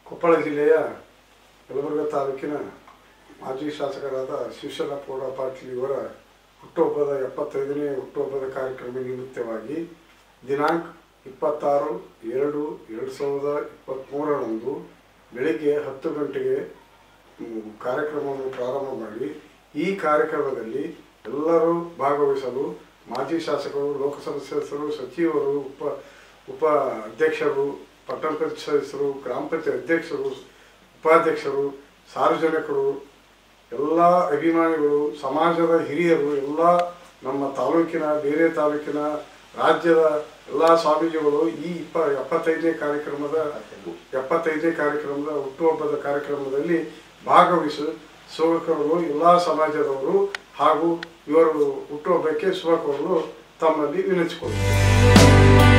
ಕೊಪ್ಪಳ ಜಿಲ್ಲೆಯ ಯಲಬುರ್ಗ ತಾಲೂಕಿನ ಮಾಜಿ ಶಾಸಕರಾದ ಶಿವಶರಣಪ್ಪಗೌಡ ಪಾಟೀಲ್ ಇವರ ಹುಟ್ಟುಹಬ್ಬದ ಎಪ್ಪತ್ತೈದನೇ ಹುಟ್ಟುಹಬ್ಬದ ಕಾರ್ಯಕ್ರಮ ನಿಮಿತ್ತವಾಗಿ ದಿನಾಂಕ ಇಪ್ಪತ್ತಾರು ಎರಡು ಎರಡು ಸಾವಿರದ ಇಪ್ಪತ್ತ್ಮೂರರಂದು ಬೆಳಿಗ್ಗೆ ಹತ್ತು ಗಂಟೆಗೆ ಮ್, ಕಾರ್ಯಕ್ರಮವನ್ನು ಪ್ರಾರಂಭ ಮಾಡಿ ಈ ಕಾರ್ಯಕ್ರಮದಲ್ಲಿ ಎಲ್ಲರೂ ಭಾಗವಹಿಸಲು ಮಾಜಿ ಶಾಸಕರು ಲೋಕಸಭಾ ಸದಸ್ಯರು ಸಚಿವರು ಉಪ ಉಪ ಅಧ್ಯಕ್ಷರು ಪಟ್ಟಣ ಪಂಚಾಯತ್ ಸದಸ್ಯರು ಗ್ರಾಮ ಪಂಚಾಯತ್ ಅಧ್ಯಕ್ಷರು ಉಪಾಧ್ಯಕ್ಷರು ಸಾರ್ವಜನಿಕರು ಎಲ್ಲ ಅಭಿಮಾನಿಗಳು ಸಮಾಜದ ಹಿರಿಯರು ಎಲ್ಲ ನಮ್ಮ ತಾಲೂಕಿನ ಬೇರೆ ತಾಲೂಕಿನ ರಾಜ್ಯದ ಎಲ್ಲ ಸ್ವಾಮೀಜಿಗಳು ಈ ಇಪ್ಪ ಎಪ್ಪತ್ತೈದನೇ ಕಾರ್ಯಕ್ರಮದ ಎಪ್ಪತ್ತೈದನೇ ಕಾರ್ಯಕ್ರಮದ ಹುಟ್ಟುಹಬ್ಬದ ಕಾರ್ಯಕ್ರಮದಲ್ಲಿ ಭಾಗವಹಿಸಿ ಶುಭ ಕೋರಲು ಎಲ್ಲ ಸಮಾಜದವರು ಹಾಗೂ ಇವರು ಹುಟ್ಟುಹಬ್ಬಕ್ಕೆ ಶುಭ ಕೋರಲು ತಮ್ಮಲ್ಲಿ ವಿನಂತಿಸಿಕೊಳ್ಳುತ್ತಾರೆ